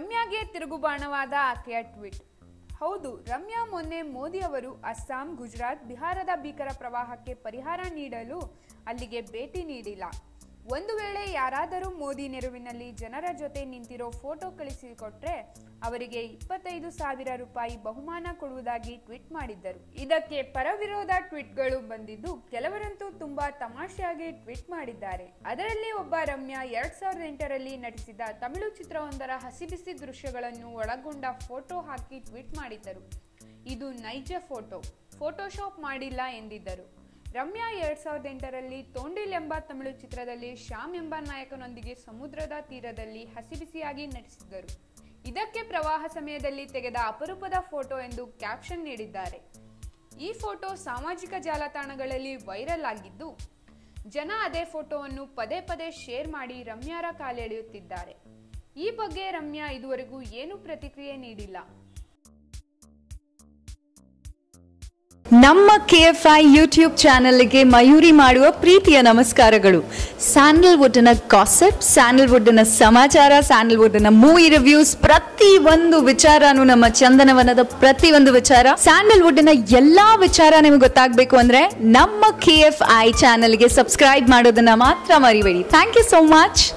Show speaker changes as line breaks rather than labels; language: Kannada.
ರಮ್ಯಾಗೆ ತಿರುಗುಬಾಣವಾದ ಆಕೆಯ ಟ್ವೀಟ್ ಹೌದು ರಮ್ಯಾ ಮೊನ್ನೆ ಮೋದಿ ಅವರು ಅಸ್ಸಾಂ ಗುಜರಾತ್ ಬಿಹಾರದ ಭೀಕರ ಪ್ರವಾಹಕ್ಕೆ ಪರಿಹಾರ ನೀಡಲು ಅಲ್ಲಿಗೆ ಭೇಟಿ ನೀಡಿಲ್ಲ ಒಂದು ವೇಳೆ ಯಾರಾದರೂ ಮೋದಿ ನೆರವಿನಲ್ಲಿ ಜನರ ಜೊತೆ ನಿಂತಿರೋ ಫೋಟೋ ಕಳಿಸಿಕೊಟ್ರೆ ಅವರಿಗೆ ಇಪ್ಪತ್ತೈದು ಸಾವಿರ ರೂಪಾಯಿ ಬಹುಮಾನ ಕೊಡುವುದಾಗಿ ಟ್ವೀಟ್ ಮಾಡಿದ್ದರು ಇದಕ್ಕೆ ಪರವಿರೋಧ ಟ್ವೀಟ್ಗಳು ಬಂದಿದ್ದು ಕೆಲವರಂತೂ ತುಂಬಾ ತಮಾಷೆಯಾಗಿ ಟ್ವೀಟ್ ಮಾಡಿದ್ದಾರೆ ಅದರಲ್ಲಿ ಒಬ್ಬ ರಮ್ಯಾ ಎರಡ್ ಸಾವಿರದ ಎಂಟರಲ್ಲಿ ನಟಿಸಿದ ತಮಿಳು ಚಿತ್ರವೊಂದರ ಹಸಿಬಿಸಿ ದೃಶ್ಯಗಳನ್ನು ಒಳಗೊಂಡ ಫೋಟೋ ಹಾಕಿ ಟ್ವೀಟ್ ಮಾಡಿದ್ದರು ಇದು ನೈಜ ಫೋಟೋ ಫೋಟೋಶಾಪ್ ಮಾಡಿಲ್ಲ ಎಂದಿದ್ದರು ರಮ್ಯಾ ಎರಡ್ ಸಾವಿರದ ಎಂಟರಲ್ಲಿ ತೋಂಡಿಲ್ ಎಂಬ ತಮಿಳು ಚಿತ್ರದಲ್ಲಿ ಶ್ಯಾಮ್ ಎಂಬ ನಾಯಕನೊಂದಿಗೆ ಸಮುದ್ರದ ತೀರದಲ್ಲಿ ಹಸಿಬಿಸಿಯಾಗಿ ನಟಿಸಿದ್ದರು ಇದಕ್ಕೆ ಪ್ರವಾಹ ಸಮಯದಲ್ಲಿ ತೆಗೆದ ಅಪರೂಪದ ಫೋಟೋ ಎಂದು ಕ್ಯಾಪ್ಷನ್ ನೀಡಿದ್ದಾರೆ ಈ ಫೋಟೋ ಸಾಮಾಜಿಕ ಜಾಲತಾಣಗಳಲ್ಲಿ ವೈರಲ್ ಆಗಿದ್ದು ಜನ ಅದೇ ಫೋಟೋವನ್ನು ಪದೇ ಪದೇ ಶೇರ್ ಮಾಡಿ ರಮ್ಯಾರ ಕಾಲೆಳೆಯುತ್ತಿದ್ದಾರೆ ಈ ಬಗ್ಗೆ ರಮ್ಯಾ ಇದುವರೆಗೂ ಏನೂ ಪ್ರತಿಕ್ರಿಯೆ ನೀಡಿಲ್ಲ
ನಮ್ಮ ಕೆ ಎಫ್ ಐ ಯೂಟ್ಯೂಬ್ ಚಾನೆಲ್ಗೆ ಮಯೂರಿ ಮಾಡುವ ಪ್ರೀತಿಯ ನಮಸ್ಕಾರಗಳು ಸ್ಯಾಂಡಲ್ವುಡ್ನ ಕಾಸೆಪ್ ಸ್ಯಾಂಡಲ್ವುಡ್ನ ಸಮಾಚಾರ ಸ್ಯಾಂಡಲ್ವುಡ್ನ ಮೂವಿ ರಿವ್ಯೂಸ್ ಪ್ರತಿ ಒಂದು ವಿಚಾರನೂ ನಮ್ಮ ಚಂದನವನದ ಪ್ರತಿ ಒಂದು ವಿಚಾರ ಸ್ಯಾಂಡಲ್ವುಡ್ನ ಎಲ್ಲಾ ವಿಚಾರ ನಿಮಗೆ ಗೊತ್ತಾಗಬೇಕು ಅಂದ್ರೆ ನಮ್ಮ ಕೆ ಎಫ್ ಐ ಚಾನೆಲ್ಗೆ ಸಬ್ಸ್ಕ್ರೈಬ್ ಮಾಡೋದನ್ನ ಮಾತ್ರ ಮರಿಬೇಡಿ ಥ್ಯಾಂಕ್ ಯು ಸೋ ಮಚ್